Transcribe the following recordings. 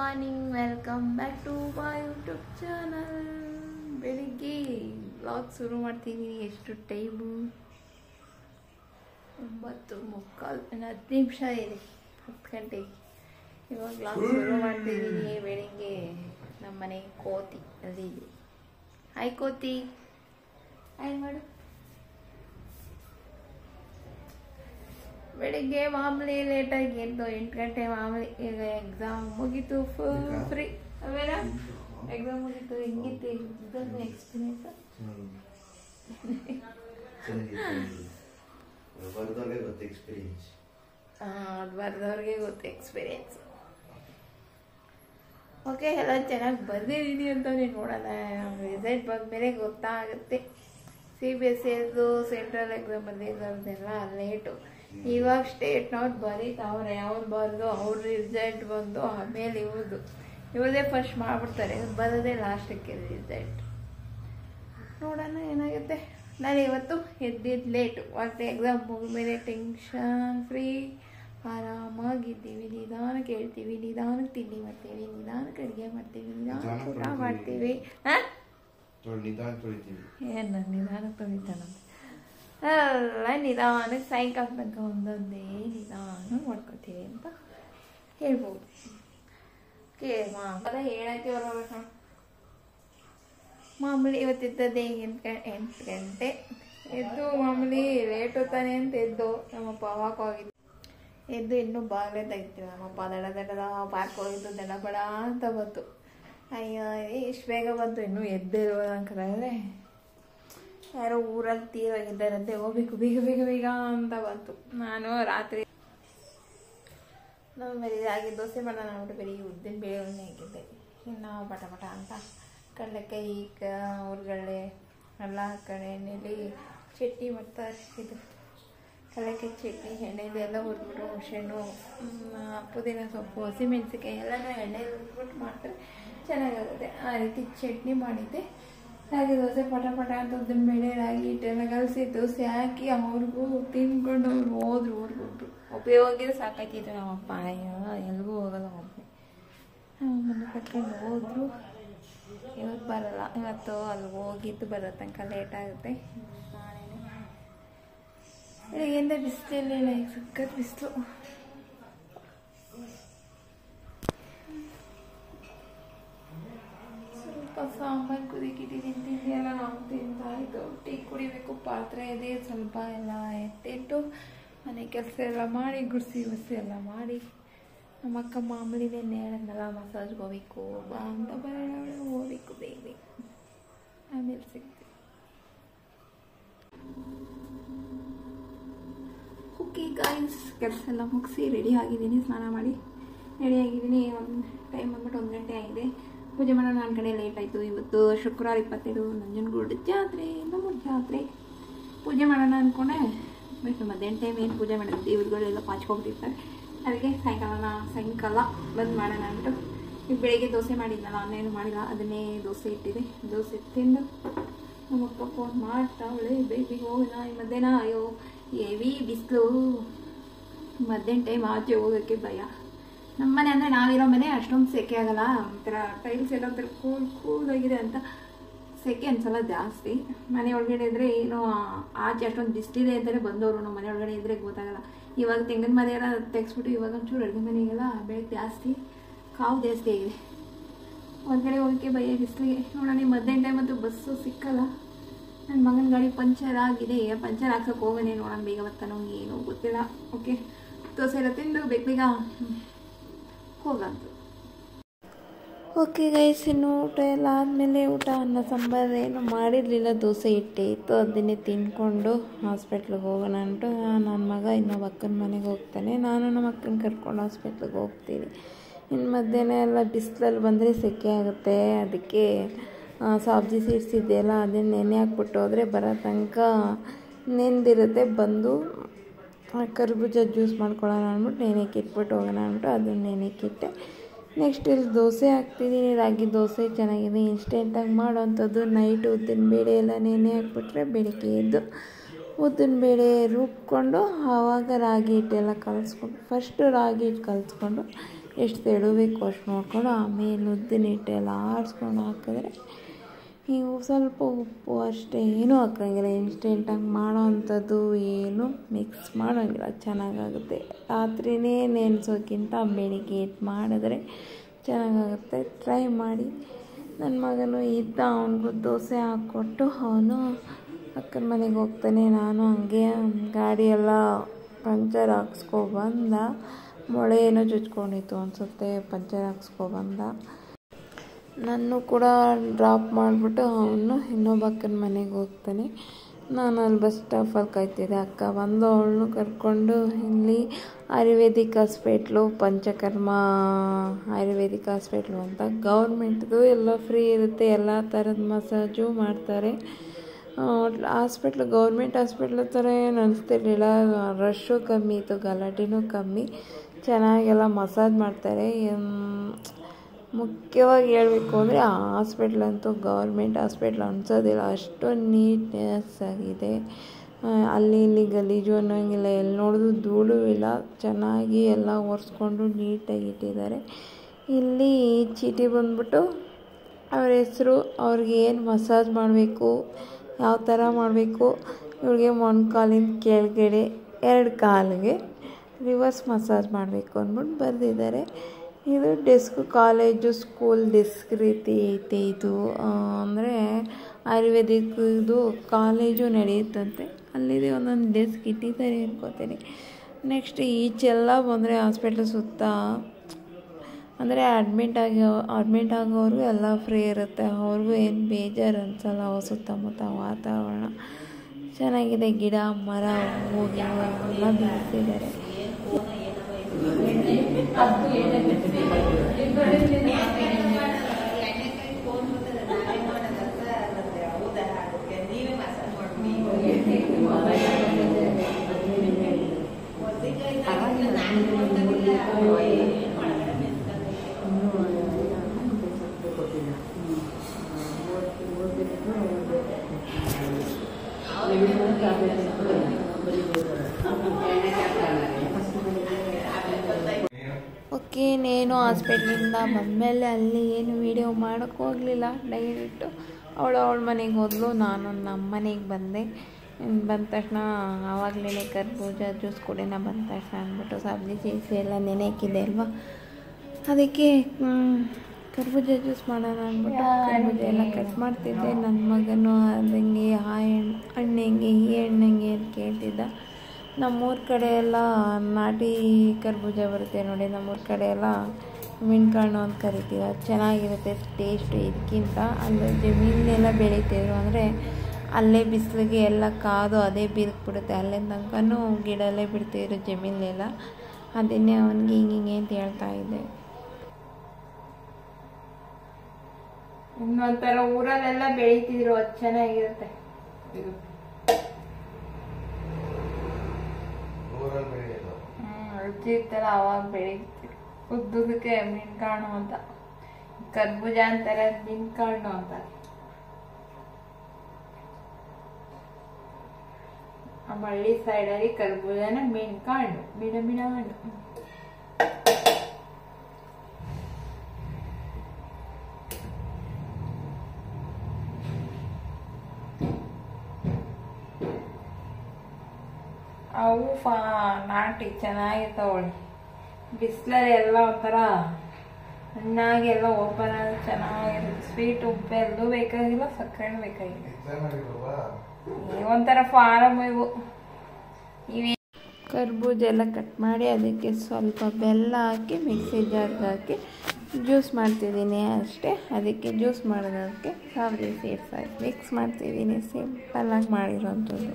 Morning welcome back to my YouTube channel ಬೆಳಿಗ್ಗೆ vlog ಶುರು ಮಾಡ್ತಿದ್ದೀನಿ ಎಷ್ಟು ಟೈಮು ಒಂಬತ್ತು ಮುಕ್ಕಾಲು ಇನ್ನು ಹತ್ತು ನಿಮಿಷ ಇದೆ ಹತ್ತು ಗಂಟೆಗೆ ಇವಾಗ ವ್ಲಾಗ್ ಶುರು ಮಾಡ್ತಿದ್ದೀನಿ ಬೆಳಿಗ್ಗೆ ನಮ್ಮ ಮನೆ ಕೋತಿ ಅಲ್ಲಿ ಇದೆ ಹಾಯ್ ಕೋತಿ ಹಾಯ್ ಮಾಡು ಬೆಳಿಗ್ಗೆ ಮಾಮೂಲಿ ಲೇಟಾಗಿ ಎದ್ದು ಎಂಟು ಗಂಟೆ ಮಾಮೂಲಿ ಈಗ ಎಕ್ಸಾಮ್ ಮುಗೀತು ಫುಲ್ ಫ್ರೀ ಅವೇನ ಎಕ್ಸಾಮ್ ಮುಗೀತು ಹೆಂಗಿತ್ತು ಎಕ್ಸಾಮ್ ಎಕ್ಸ್ಪೀರಿಯನ್ಸ್ ಬರ್ದವ್ರಿಗೆ ಗೊತ್ತು ಎಕ್ಸ್ಪೀರಿಯನ್ಸ್ ಅದು ಬರ್ದವ್ರಿಗೆ ಗೊತ್ತು ಎಕ್ಸ್ಪೀರಿಯನ್ಸ್ ಓಕೆ ಎಲ್ಲ ಚೆನ್ನಾಗಿ ಬರ್ದಿದ್ದೀನಿ ಅಂತ ನೀನು ನೋಡೋಣ ರಿಸಲ್ಟ್ ಬಂದಮೇಲೆ ಗೊತ್ತಾಗುತ್ತೆ ಸಿ ಬಿ ಎಸ್ ಸಿದು ಸೆಂಟ್ರಲ್ ಎಕ್ಸಾಮ್ ಬಂದಿರೋದೆಲ್ಲ ಲೇಟು ಇವಾಗ ಸ್ಟೇಟ್ನವ್ರು ಬರೀತಾವ್ರೆ ಅವ್ರು ಬರೆದು ಅವ್ರ ರಿಸಲ್ಟ್ ಬಂದು ಆಮೇಲೆ ಇವ್ರದ್ದು ಇವ್ರದೇ ಫಸ್ಟ್ ಮಾಡ್ಬಿಡ್ತಾರೆ ಬರೋದೇ ಲಾಸ್ಟಕ್ಕೆ ರಿಸಲ್ಟ್ ನೋಡೋಣ ಏನಾಗುತ್ತೆ ನಾನು ಇವತ್ತು ಎದ್ದಿದ್ದು ಲೇಟು ಮತ್ತೆ ಎಕ್ಸಾಮ್ ಮುಗಿದ್ಮೇಲೆ ಟೆನ್ಷನ್ ಫ್ರೀ ಆರಾಮಾಗಿದ್ದೀವಿ ನಿಧಾನಕ್ಕೆ ಹೇಳ್ತೀವಿ ನಿಧಾನಕ್ಕೆ ತಿಂಡಿ ಮಾಡ್ತೀವಿ ನಿಧಾನಕ್ಕೆ ಅಡುಗೆ ಮಾಡ್ತೀವಿ ನಿಧಾನಕ್ಕೆ ಊಟ ಮಾಡ್ತೀವಿ ಹಾಂ ತೊಳ್ ನಿಧಾನ ತೊಳಿತೀವಿ ಏನು ನಿಧಾನಕ್ಕೆ ತೊಳಿತಾನಂತೆ ಎಲ್ಲ ನಿಧಾನಕ್ಕೆ ಸಾಯಂಕಾಲ ತನಕ ಒಂದೊಂದೇ ನಿಧಾನ ಮಾಡ್ಕೊತೀವಿ ಅಂತ ಹೇಳ್ಬೋದು ಓಕೆ ಮಾ ಅದ ಹೇಳಕ್ಕೆ ಬರೋಣ ಮಾಮೂಲಿ ಇವತ್ತಿದ್ದದ್ದೇ ಎಂಟು ಗ ಎಂಟು ಗಂಟೆ ಎದ್ದು ಮಾಮೂಲಿ ಲೇಟ್ ಹೊತ್ತಾನೆ ಅಂತ ಎದ್ದು ನಮ್ಮಪ್ಪ ಅವಾಗ ಹೋಗಿದ್ದು ಎದ್ದು ಇನ್ನೂ ಬಾಗಲೇ ತೆಗಿತೀವಿ ನಮ್ಮಪ್ಪ ದಡ ದಡದ ಪಾರ್ಕ್ ಹೋಗಿದ್ದು ದಡ ಬಡ ಅಂತ ಬಂತು ಅಯ್ಯೋ ಎಷ್ಟು ಬೇಗ ಬಂತು ಇನ್ನೂ ಎದ್ದಿರುವ ಅಂಕಲಾದ್ರೆ ಯಾರೋ ಊರಲ್ಲಿ ತೀರೋಗಿದ್ದಾರಂತೆ ಹೋಗ್ಬೇಕು ಬೇಗ ಬೇಗ ಬೇಗ ಅಂತ ಬಂತು ನಾನು ರಾತ್ರಿ ನಾವು ಬರೀ ರಾಗಿ ದೋಸೆ ಮಾಡೋಣ ಅಂದ್ಬಿಟ್ಟು ಬರೀ ಉದ್ದಿನ ಬೇಳೆಗಳನ್ನೇ ಹಾಕಿದ್ದೆ ಇನ್ನು ಪಟ ಪಟ ಅಂತ ಕಡಲೆಕಾಯಿ ಕ ಹುರ್ಗಡ್ಲೆ ಎಲ್ಲ ಹಾಕೊಂಡು ಎಣ್ಣೆಲಿ ಚಟ್ನಿ ಮಾಡ್ತಾರೆ ಇದು ಕಡಲೆಕಾಯಿ ಚಟ್ನಿ ಎಣ್ಣೆಲಿ ಎಲ್ಲ ಹುರಿದ್ಬಿಟ್ಟು ಹುಣಸೆಹಣ್ಣು ಪುದೀನ ಸೊಪ್ಪು ಹಸಿಮೆಣಸಿಕಾಯಿ ಎಲ್ಲನೂ ಎಣ್ಣೆಲಿ ಹುರಿದ್ಬಿಟ್ಟು ಮಾಡ್ತಾರೆ ಚೆನ್ನಾಗಾಗುತ್ತೆ ಆ ರೀತಿ ಚಟ್ನಿ ಮಾಡಿದ್ದೆ ರಾಗಿ ದೋಸೆ ಪಟ ಪಟ ಅಂತ ಉದ್ದಿನ ಬೇಳೆ ರಾಗಿ ಹಿಟ್ಟೆಲ್ಲ ಕಲಸಿ ದೋಸೆ ಹಾಕಿ ಅವ್ರಿಗೂ ತಿನ್ಕೊಂಡು ಅವ್ರು ಹೋದ್ರು ಊರಿಗೆ ಹೋದ್ರು ಉಪಯೋಗಿದ್ರೆ ಸಾಕಾಯ್ತಿತ್ತು ನಮ್ಮಪ್ಪ ಅಯ್ಯೋ ಎಲ್ಗೂ ಹೋಗಲ್ಲ ಒಬ್ಬನೇ ಮನೆ ಕಟ್ಕೊಂಡು ಹೋದ್ರು ಇವತ್ತು ಬರಲ್ಲ ಇವತ್ತು ಅಲ್ಲಿ ಹೋಗಿದ್ದು ಬರೋ ತನಕ ಲೇಟ್ ಆಗುತ್ತೆ ನಾಳೆನೇ ಬೆಳಿಗ್ಗೆಯಿಂದ ಬಿಸಿಲಿಲ್ಲ ಈಗ ಸಖತ್ ಬಿಸಿಲು ಸ್ವಲ್ಪ ಸಾಂಬಾರು ಕುದಿಕಿಟ್ಟಿದ್ದೀನಿ ತಿಂಡಿ ಎಲ್ಲ ನಾವು ತಿಂತಾ ಇದ್ದು ಟೀ ಕುಡಿಬೇಕು ಪಾತ್ರೆ ಇದೆ ಸ್ವಲ್ಪ ಎಲ್ಲ ಎತ್ತಿಟ್ಟು ಮನೆ ಕೆಲಸ ಎಲ್ಲ ಮಾಡಿ ಗುಡಿಸಿ ಗುಡಿಸಿ ಎಲ್ಲ ಮಾಡಿ ನಮ್ಮ ಅಕ್ಕ ಮಾಮೂಲಿನೇ ನೇಳನ್ನೆಲ್ಲ ಮಸಾಜ್ಗೆ ಹೋಗ್ಬೇಕು ಬಾ ಅಂತ ಬರೋಣ ಹೋಗ್ಬೇಕು ಬೇಗ ಬೇಗ ಆಮೇಲೆ ಸಿಗ್ತೀವಿ ಓಕೆ ಗಾಯ್ಸ್ ಕೆಲಸ ಎಲ್ಲ ಮುಗಿಸಿ ರೆಡಿ ಆಗಿದ್ದೀನಿ ಸ್ನಾನ ಮಾಡಿ ರೆಡಿ ಆಗಿದ್ದೀನಿ ಒಂದು ಟೈಮ್ ಬಂದ್ಬಿಟ್ಟು ಒಂದು ಗಂಟೆ ಆಗಿದೆ ಪೂಜೆ ಮಾಡೋಣ ನನ್ನ ಕಡೆ ಲೇಟ್ ಆಯಿತು ಇವತ್ತು ಶುಕ್ರವಾರ ಇಪ್ಪತ್ತೈದು ನಂಜನಗೂಡು ಜಾತ್ರೆ ನಮ್ಮೂರು ಜಾತ್ರೆ ಪೂಜೆ ಮಾಡೋಣ ಅಂದ್ಕೊಂಡೆ ಬಟ್ ಮಧ್ಯಾಹ್ನ ಟೈಮ್ ಏನು ಪೂಜೆ ಮಾಡೋದು ದೇವ್ರುಗಳೆಲ್ಲ ಪಾಚ್ಕೊಬಿಟ್ಟಿರ್ತಾರೆ ಅದಕ್ಕೆ ಸಾಯಂಕಾಲ ಸಾಯಂಕಾಲ ಬಂದು ಮಾಡೋಣ ಅಂದ್ಬಿಟ್ಟು ಈಗ ಬೆಳಿಗ್ಗೆ ದೋಸೆ ಮಾಡಿದ್ನಲ್ಲ ಅನ್ನೇನು ಮಾಡಿಲ್ಲ ಅದನ್ನೇ ದೋಸೆ ಇಟ್ಟಿದೆ ದೋಸೆ ತಿಂದು ನಮ್ಮಪ್ಪ ಫೋನ್ ಮಾಡ್ತಾವಳೆ ಬೇಬಿ ಹೋಗೋಣ ಈ ಮಧ್ಯಾಹ್ನ ಅಯ್ಯೋ ಹೆವಿ ಬಿಸಿಲು ಮಧ್ಯಾಹ್ನ ಟೈಮ್ ಆಚೆ ಹೋಗೋಕ್ಕೆ ಭಯ ನಮ್ಮ ಮನೆ ಅಂದರೆ ನಾವಿರೋ ಮನೆ ಅಷ್ಟೊಂದು ಸೆಕೆ ಆಗಲ್ಲ ಒಂಥರ ಟೈಲ್ಸ್ ಎಲ್ಲ ಒಂಥರ ಕೂಲ್ ಕೂಲಾಗಿದೆ ಅಂತ ಸೆಕೆ ಅನ್ಸಲ್ಲ ಜಾಸ್ತಿ ಮನೆ ಒಳಗಡೆ ಇದ್ದರೆ ಏನು ಆಚೆ ಅಷ್ಟೊಂದು ಬಿಸಿಲಿದೆ ಅಂತಾನೆ ಬಂದವರು ನಮ್ಮ ಮನೆ ಒಳಗಡೆ ಇದ್ದರೆ ಗೊತ್ತಾಗಲ್ಲ ಇವಾಗ ತೆಂಗಿನ ಮನೆ ಎಲ್ಲ ತೆಗೆಸ್ಬಿಟ್ಟು ಇವಾಗ ಒಂಚೂರು ಅಡುಗೆ ಮನೆಗೆಲ್ಲ ಬೆಳಗ್ಗೆ ಜಾಸ್ತಿ ಕಾವು ಜಾಸ್ತಿ ಆಗಿದೆ ಹೊರಗಡೆ ಹೋಗೋಕ್ಕೆ ಭಯ ಬಿಸಿಲಿಗೆ ನೋಡೋಣ ಈ ಮಧ್ಯಾಹ್ನ ಟೈಮ್ ಅಂತೂ ಬಸ್ಸು ಸಿಕ್ಕಲ್ಲ ನನ್ನ ಮಗನ ಗಾಡಿ ಪಂಚರ್ ಆಗಿದೆ ಪಂಚರ್ ಹಾಕ್ಸೋಕೆ ಹೋಗೋಣ ನೋಡೋಣ ಬೇಗ ಬರ್ತಾನೋ ಏನೋ ಗೊತ್ತಿಲ್ಲ ಓಕೆ ದೋಸೆ ಎಲ್ಲ ತಿಂದು ಬೇಗ ಬೇಗ ಹೋಗಂತು ಓಕೆ ಗೈಸ್ ಇನ್ನು ಊಟ ಎಲ್ಲ ಆದಮೇಲೆ ಊಟ ಅನ್ನ ಸಾಂಬಾರು ಏನು ಮಾಡಿರಲಿಲ್ಲ ದೋಸೆ ಹಿಟ್ಟೆ ಇತ್ತು ಅದನ್ನೇ ತಿಂದ್ಕೊಂಡು ಹಾಸ್ಪಿಟ್ಲಿಗೆ ಹೋಗೋಣ ಅಂದ್ಬಿಟ್ಟು ನನ್ನ ಮಗ ಇನ್ನೊಬ್ಬ ಅಕ್ಕನ ಮನೆಗೆ ಹೋಗ್ತಾನೆ ನಾನು ನಮ್ಮ ಅಕ್ಕನ ಕರ್ಕೊಂಡು ಹಾಸ್ಪಿಟ್ಲಿಗೆ ಹೋಗ್ತೀನಿ ಇನ್ನು ಮಧ್ಯಾಹ್ನ ಎಲ್ಲ ಬಿಸಿಲಲ್ಲಿ ಬಂದರೆ ಸೆಕೆ ಆಗುತ್ತೆ ಅದಕ್ಕೆ ಸಬ್ಜಿ ಸೀಡ್ಸ್ ಇದೆಯಲ್ಲ ಅದನ್ನ ನೆನೆ ಹಾಕ್ಬಿಟ್ಟು ಹೋದರೆ ಬರೋ ತನಕ ನೆಂದಿರುತ್ತೆ ಬಂದು ಕರ್ಬೂಜ ಜ್ಯೂಸ್ ಮಾಡ್ಕೊಳ್ಳೋಣ ಅಂದ್ಬಿಟ್ಟು ನೆನೆಕ್ಕೆ ಇಟ್ಬಿಟ್ಟು ಹೋಗೋಣ ಅಂದ್ಬಿಟ್ಟು ಅದನ್ನ ನೆನೆಕ್ಕೆ ಇಟ್ಟೆ ನೆಕ್ಸ್ಟ್ ಇಲ್ಲಿ ದೋಸೆ ಹಾಕ್ತಿದ್ದೀನಿ ರಾಗಿ ದೋಸೆ ಚೆನ್ನಾಗಿದೆ ಇನ್ಸ್ಟೆಂಟಾಗಿ ಮಾಡೋವಂಥದ್ದು ನೈಟ್ ಉದ್ದಿನ ಬೇಳೆ ಎಲ್ಲ ನೆನೆ ಹಾಕ್ಬಿಟ್ರೆ ಬೆಳಿಗ್ಗೆ ಎದ್ದು ಉದ್ದಿನ ಬೇಳೆ ರುಬ್ಕೊಂಡು ಆವಾಗ ರಾಗಿ ಹಿಟ್ಟೆಲ್ಲ ಕಲಿಸ್ಕೊಂಡು ಫಸ್ಟು ರಾಗಿ ಹಿಟ್ಟು ಕಲಿಸ್ಕೊಂಡು ಎಷ್ಟು ತೆಳುಬೇಕು ಅಷ್ಟು ನೋಡ್ಕೊಂಡು ಆಮೇಲೆ ಉದ್ದಿನ ಹಿಟ್ಟೆಲ್ಲ ಆರಿಸ್ಕೊಂಡು ಹಾಕಿದ್ರೆ ನೀವು ಸ್ವಲ್ಪ ಉಪ್ಪು ಅಷ್ಟೇ ಏನೂ ಹಾಕೋಂಗಿಲ್ಲ ಇನ್ಸ್ಟೆಂಟಾಗಿ ಮಾಡೋ ಅಂಥದ್ದು ಏನು ಮಿಕ್ಸ್ ಮಾಡೋಂಗಿಲ್ಲ ಚೆನ್ನಾಗಾಗುತ್ತೆ ರಾತ್ರಿನೇ ನೆನೆಸೋಕ್ಕಿಂತ ಬೆಳಿಗ್ಗೆ ಎದ್ದು ಮಾಡಿದ್ರೆ ಚೆನ್ನಾಗಾಗುತ್ತೆ ಟ್ರೈ ಮಾಡಿ ನನ್ನ ಮಗನು ಇದ್ದ ಅವನಿಗೂ ದೋಸೆ ಹಾಕ್ಕೊಟ್ಟು ಅವನು ಅಕ್ಕನ ಮನೆಗೆ ಹೋಗ್ತಾನೆ ನಾನು ಹಂಗೆ ಗಾಡಿ ಎಲ್ಲ ಪಂಚರ್ ಹಾಕ್ಸ್ಕೊಬಂದ ಮೊಳೆ ಏನೋ ಚುಚ್ಕೊಂಡಿತ್ತು ಅನಿಸುತ್ತೆ ಪಂಚರ್ ಹಾಕ್ಸ್ಕೊಬಂದ ನಾನು ಕೂಡ ಡ್ರಾಪ್ ಮಾಡಿಬಿಟ್ಟು ಅವನು ಇನ್ನೊಬ್ಬ ಅಕ್ಕನ ಮನೆಗೆ ಹೋಗ್ತಾನೆ ನಾನು ಅಲ್ಲಿ ಬಸ್ ಸ್ಟಾಪಲ್ಲಿ ಕಾಯ್ತಿದ್ದೆ ಅಕ್ಕ ಬಂದು ಅವಳನ್ನು ಕರ್ಕೊಂಡು ಇಲ್ಲಿ ayurvedic hospital panchakarma ayurvedic hospital ಅಂತ ಗೌರ್ಮೆಂಟ್ದು ಎಲ್ಲ ಫ್ರೀ ಇರುತ್ತೆ ಎಲ್ಲ ಥರದ ಮಸಾಜು ಮಾಡ್ತಾರೆ ಹಾಸ್ಪಿಟ್ಲು ಗೌರ್ಮೆಂಟ್ ಹಾಸ್ಪಿಟ್ಲ್ ಥರ ಏನು ಅನಿಸ್ತಿರ್ಲಿಲ್ಲ ರಶ್ಶು ಕಮ್ಮಿ ಇತ್ತು ಗಲಾಟೆನೂ ಕಮ್ಮಿ ಚೆನ್ನಾಗೆಲ್ಲ ಮಸಾಜ್ ಮಾಡ್ತಾರೆ ಮುಖ್ಯವಾಗಿ ಹೇಳಬೇಕು ಅಂದರೆ ಆ ಹಾಸ್ಪಿಟ್ಲ್ ಅಂತೂ ಗೌರ್ಮೆಂಟ್ ಹಾಸ್ಪಿಟ್ಲ್ ಅನ್ಸೋದಿಲ್ಲ ಅಷ್ಟು ನೀಟ್ನೆಸ್ ಆಗಿದೆ ಅಲ್ಲಿ ಇಲ್ಲಿ ಗಲೀಜು ಅನ್ನೋಂಗಿಲ್ಲ ಎಲ್ಲಿ ನೋಡಿದ್ರು ಧೂಳು ಇಲ್ಲ ಚೆನ್ನಾಗಿ ಎಲ್ಲ ಒರೆಸ್ಕೊಂಡು ನೀಟಾಗಿ ಇಟ್ಟಿದ್ದಾರೆ ಇಲ್ಲಿ ಚೀಟಿ ಬಂದ್ಬಿಟ್ಟು ಅವ್ರ ಹೆಸರು ಅವ್ರಿಗೆ ಏನು ಮಸಾಜ್ ಮಾಡಬೇಕು ಯಾವ ಥರ ಮಾಡಬೇಕು ಇವ್ರಿಗೆ ಮೊಣಕಾಲಿನ ಕೆಳಗಡೆ ಎರಡು ಕಾಲಿಗೆ ರಿವರ್ಸ್ ಮಸಾಜ್ ಮಾಡಬೇಕು ಅಂದ್ಬಿಟ್ಟು ಬರೆದಿದ್ದಾರೆ ಇದು ಡೆಸ್ಕ್ ಕಾಲೇಜು ಸ್ಕೂಲ್ ಡೆಸ್ಕ್ ರೀತಿ ಐತೆ ಇದು ಅಂದರೆ ಆಯುರ್ವೇದಿಕ್ ಇದು ಕಾಲೇಜು ನಡೆಯುತ್ತಂತೆ ಅಲ್ಲಿದೆ ಒಂದೊಂದು ಡೆಸ್ಕ್ ಇಟ್ಟಿದ್ದಾರೆ ಅನ್ಕೋತೀನಿ ನೆಕ್ಸ್ಟ್ ಈಚೆಲ್ಲ ಬಂದರೆ ಹಾಸ್ಪಿಟ್ಲ್ ಸುತ್ತ ಅಂದರೆ ಅಡ್ಮಿಟ್ ಆಗಿ ಅಡ್ಮಿಟ್ ಆಗೋವ್ರಿಗೂ ಎಲ್ಲ ಫ್ರೀ ಇರುತ್ತೆ ಅವ್ರಿಗೂ ಏನು ಬೇಜಾರು ಅನಿಸಲ್ಲ ಅವ್ರ ಸುತ್ತಮುತ್ತ ವಾತಾವರಣ ಚೆನ್ನಾಗಿದೆ ಗಿಡ ಮರ ಹೂವು ಗಿಡ ಎಲ್ಲ ಬೆಳೆಸಿದ್ದಾರೆ ಓಕೆ ನೇನು ಹಾಸ್ಪಿಟ್ಲಿಂದ ಬಂದಮೇಲೆ ಅಲ್ಲಿ ಏನು ವೀಡಿಯೋ ಮಾಡೋಕ್ಕೆ ಹೋಗಲಿಲ್ಲ ಡೈರೆಕ್ಟು ಅವಳು ಅವಳ ಮನೆಗೆ ಹೋದ್ಲು ನಾನು ನಮ್ಮ ಮನೆಗೆ ಬಂದೆ ಬಂದ ತಕ್ಷಣ ಆವಾಗಲೇ ಕರ್ಬೂಜ ಜ್ಯೂಸ್ ಕುಡಿನ ಬಂದ ತಕ್ಷಣ ಅಂದ್ಬಿಟ್ಟು ಸಬ್ಜಿ ಚೀಸಿ ಎಲ್ಲ ನೆನೆಕ್ಕಿದೆ ಅಲ್ವಾ ಅದಕ್ಕೆ ಕರ್ಬೂಜ ಜ್ಯೂಸ್ ಮಾಡೋಣ ಅಂದ್ಬಿಟ್ಟು ಕರ್ಬೂಜ ಎಲ್ಲ ಕಟ್ ಮಾಡ್ತಿದ್ದೆ ನನ್ನ ಮಗನು ಅದಂಗೆ ಆ ಹಣ್ಣು ಹಣ್ಣು ಹೆಂಗೆ ಈ ಹಣ್ಣು ಹೆಂಗೆ ಅಂತ ಕೇಳ್ತಿದ್ದ ನಮ್ಮೂರ ಕಡೆ ಎಲ್ಲ ನಾಟಿ ಕರ್ಬೂಜ ಬರುತ್ತೆ ನೋಡಿ ನಮ್ಮೂರ ಕಡೆ ಎಲ್ಲ ಮಿಣ್ಕಣ್ಣು ಅಂತ ಕರಿತೀವಿ ಅದು ಚೆನ್ನಾಗಿರುತ್ತೆ ಟೇಸ್ಟು ಇದಕ್ಕಿಂತ ಅಲ್ಲಿ ಜಮೀನೆಲ್ಲ ಬೆಳೀತಿದ್ರು ಅಂದರೆ ಅಲ್ಲೇ ಬಿಸಿಲಿಗೆ ಎಲ್ಲ ಕಾದು ಅದೇ ಬಿರುಕ್ಬಿಡುತ್ತೆ ಅಲ್ಲೇ ತನಕನೂ ಗಿಡಲ್ಲೇ ಬಿಡ್ತಿದ್ರು ಜಮೀನೆಲ್ಲ ಅದನ್ನೇ ಅವನಿಗೆ ಹಿಂಗೆ ಹಿಂಗೆ ಅಂತ ಹೇಳ್ತಾ ಇದ್ದೆ ಇನ್ನೊಂಥರ ಊರಲ್ಲೆಲ್ಲ ಬೆಳೀತಿದ್ರು ಅದು ಚೆನ್ನಾಗಿರುತ್ತೆ ಇದು ಊರಲ್ಲಿ ಬೆಳೆಯೋದು ಹ್ಮ್ ಅಜ್ಜಿ ಇರ್ತಾರ ಅವಾಗ ಬೆಳೀತಿದ್ರು ಉದ್ದುದಕ್ಕೆ ಮಿಣ್ಕಾಣು ಅಂತ ಕರ್ಬೂಜ ಅಂತಾರೆ ಅದ್ ಮಿಣ್ಕಾಣು ಅಂತಾರೆ ನಮ್ಮ ಹಳ್ಳಿ ಸೈಡಲ್ಲಿ ಕರ್ಬೂಜನ ಮಿಣ್ಕಾಂಡು ಬಿಡ ಬಿಡ ಹಣ್ಣು ಅವು ಫಾ ನಾಟಿ ಚೆನ್ನಾಗಿರ್ತಾವಳಿ ಬಿಸಿಲಲ್ಲಿ ಎಲ್ಲ ಒಂಥರ ಹಣ್ಣಾಗಿ ಎಲ್ಲ ಓಪನ್ ಆಗಿ ಚೆನ್ನಾಗಿರುತ್ತೆ ಸ್ವೀಟ್ ಉಪ್ಪು ಎಲ್ಲೂ ಬೇಕಾಗಿಲ್ಲ ಸಕ್ಕರೆನೂ ಬೇಕಾಗಿಲ್ಲ ಚೆನ್ನಾಗಿಲ್ವಾ ಈ ಒಂಥರ ಫಾರಮ್ ಇವು ಇವೆ ಕರ್ಬೂಜ ಎಲ್ಲ ಕಟ್ ಮಾಡಿ ಅದಕ್ಕೆ ಸ್ವಲ್ಪ ಬೆಲ್ಲ ಹಾಕಿ ಮಿಕ್ಸಿ ಜಾರ್ಗೆ ಹಾಕಿ ಜ್ಯೂಸ್ ಮಾಡ್ತಿದ್ದೀನಿ ಅಷ್ಟೇ ಅದಕ್ಕೆ ಜ್ಯೂಸ್ ಮಾಡೋದಕ್ಕೆ ಸಾವಿರ ಸೇರ್ಸಾಕಿ ಮಿಕ್ಸ್ ಮಾಡ್ತಿದ್ದೀನಿ ಸಿಂಪಲ್ಲಾಗಿ ಮಾಡಿರೋಂಥದ್ದು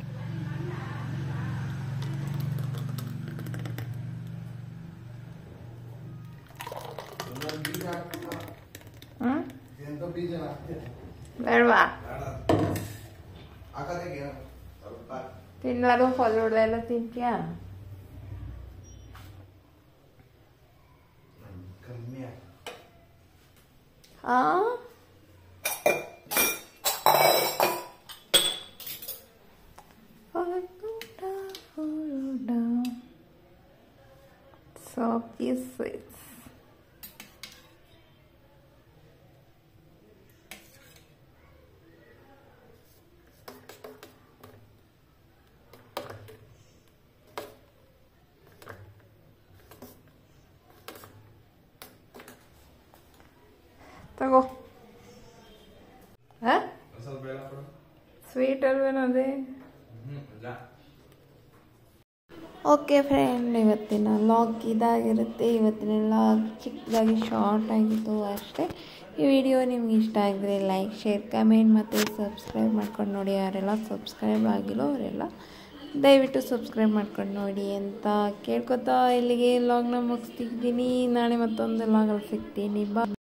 ಇನ್ನೊಂದು ಬೀಜ ಹಾಕ್ಬಿಟ್ಟು ಹ್ಞೂ ಎಂತ ಬೀಜ ಹಾಕ್ತೀನಿ ಬೇಡವಾ ಹಾಕೋದಕ್ಕೆ ಸ್ವಲ್ಪ ತಿನ್ನಲಾರು ಫಲೂಡ ಎಲ್ಲ ತಿಂತೀಯಾ ಕಮ್ಮಿ ಹಾಕು. ಆ ಫಲೂಡ ಫಲೂಡ ಸಾಫ್ಟಿ ಸ್ವೀಟ್ಸ್ ಸ್ವಲ್ಪ ಎಲ್ಲ ಕೊಡು ಸ್ವೀಟ್ ಅಲ್ವೇನೋ ಅದೇ ಹ್ಞೂ ಇಲ್ಲ ಓಕೆ ಫ್ರೆಂಡ್ ಇವತ್ತಿನ ಲಾಗ್ ಇದಾಗಿರುತ್ತೆ ಇವತ್ತಿನ ಲಾಗ್ ಚಿಕ್ಕದಾಗಿ ಶಾರ್ಟ್ ಆಗಿತ್ತು ಅಷ್ಟೇ ಈ ವಿಡಿಯೋ ನಿಮ್ಗೆ ಇಷ್ಟ ಆಗಿದ್ರೆ ಲೈಕ್ ಶೇರ್ ಕಮೆಂಟ್ ಮತ್ತು ಸಬ್ಸ್ಕ್ರೈಬ್ ಮಾಡ್ಕೊಂಡು ನೋಡಿ ಯಾರೆಲ್ಲ ಸಬ್ಸ್ಕ್ರೈಬ್ ಆಗಿಲ್ಲ ಅವರೆಲ್ಲ ದಯವಿಟ್ಟು ಸಬ್ಸ್ಕ್ರೈಬ್ ಮಾಡ್ಕೊಂಡು ನೋಡಿ ಅಂತ ಕೇಳ್ಕೊತಾ ಇಲ್ಲಿಗೆ ಲಾಗ್ನ ಮುಗಿಸ್ತಿದ್ದೀನಿ ನಾಳೆ ಮತ್ತೊಂದು ಲಾಗಲ್ಲಿ ಸಿಗ್ತೀನಿ ಬಾ